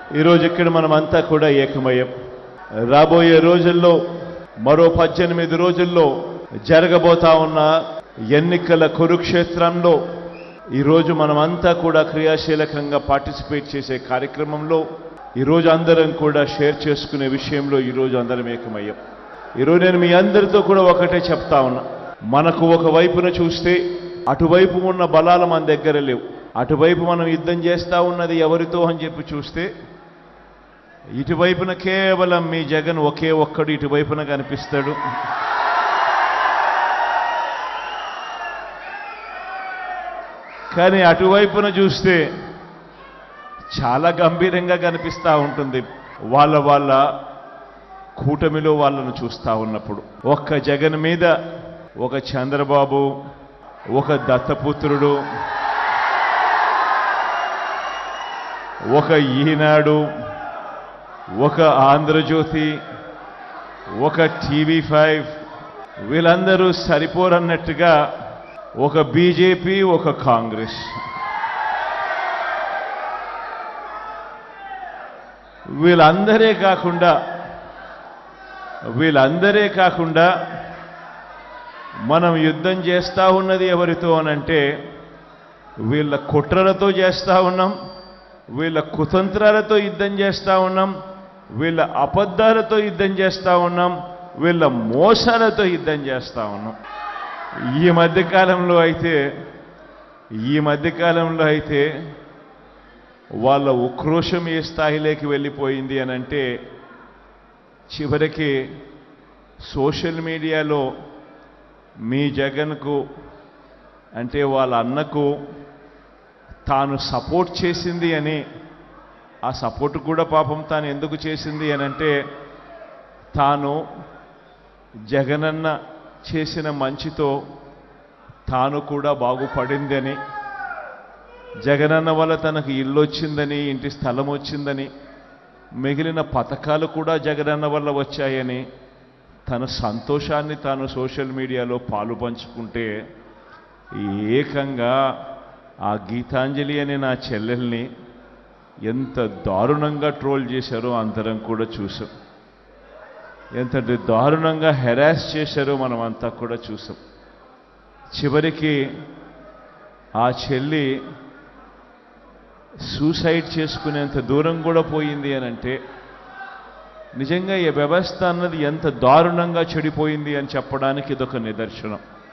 ఈరోజు ఇక్కడ మనమంతా కూడా ఏకమయ్యం రాబోయే రోజుల్లో మరో పద్దెనిమిది రోజుల్లో జరగబోతా ఉన్న ఎన్నికల కురుక్షేత్రంలో ఈరోజు మనమంతా కూడా క్రియాశీలకంగా పార్టిసిపేట్ చేసే కార్యక్రమంలో ఈరోజు అందరం కూడా షేర్ చేసుకునే విషయంలో ఈరోజు అందరం ఏకమయ్యాం ఈరోజు నేను మీ అందరితో కూడా ఒకటే చెప్తా ఉన్నా మనకు ఒక వైపున చూస్తే అటువైపు ఉన్న బలాలు మన దగ్గర లేవు అటువైపు మనం యుద్ధం చేస్తా ఉన్నది ఎవరితో అని చెప్పి చూస్తే ఇటువైపున కేవలం మీ జగన్ ఒకే ఒక్కడు ఇటువైపున కనిపిస్తాడు కానీ అటువైపున చూస్తే చాలా గంభీరంగా కనిపిస్తూ ఉంటుంది వాళ్ళ వాళ్ళ కూటమిలో వాళ్ళను చూస్తూ ఉన్నప్పుడు ఒక్క జగన్ మీద ఒక చంద్రబాబు ఒక దత్తపుత్రుడు ఒక ఈనాడు ఒక ఆంధ్రజ్యోతి ఒక టీవీ ఫైవ్ వీళ్ళందరూ సరిపోరన్నట్టుగా ఒక బీజేపీ ఒక కాంగ్రెస్ వీళ్ళందరే కాకుండా వీళ్ళందరే కాకుండా మనం యుద్ధం చేస్తా ఉన్నది ఎవరితో అనంటే వీళ్ళ కుట్రలతో చేస్తా ఉన్నాం వీళ్ళ కుతంత్రాలతో యుద్ధం చేస్తా ఉన్నాం వీళ్ళ అబద్ధాలతో యుద్ధం చేస్తా ఉన్నాం వీళ్ళ మోసాలతో యుద్ధం చేస్తా ఉన్నాం ఈ మధ్యకాలంలో అయితే ఈ మధ్యకాలంలో అయితే వాళ్ళ ఉక్రోషం ఏ స్థాయిలోకి వెళ్ళిపోయింది అని అంటే చివరికి సోషల్ మీడియాలో మీ జగన్కు అంటే వాళ్ళ అన్నకు తాను సపోర్ట్ చేసింది అని ఆ సపోర్ట్ కూడా పాపం తాను ఎందుకు చేసింది అని అంటే తాను జగనన్న చేసిన మంచితో తాను కూడా బాగుపడిందని జగనన్న వల్ల తనకు ఇల్లు వచ్చిందని ఇంటి స్థలం వచ్చిందని మిగిలిన పథకాలు కూడా జగనన్న వల్ల వచ్చాయని తన సంతోషాన్ని తాను సోషల్ మీడియాలో పాలు పంచుకుంటే ఏకంగా ఆ గీతాంజలి అనే నా చెల్లెల్ని ఎంత దారుణంగా ట్రోల్ చేశారో అందరం కూడా చూసాం ఎంత దారుణంగా హెరాస్ చేశారో మనం అంతా కూడా చూసాం చివరికి ఆ చెల్లి సూసైడ్ చేసుకునేంత దూరం కూడా పోయింది అని అంటే నిజంగా ఈ వ్యవస్థ అన్నది ఎంత దారుణంగా చెడిపోయింది అని చెప్పడానికి ఇదొక నిదర్శనం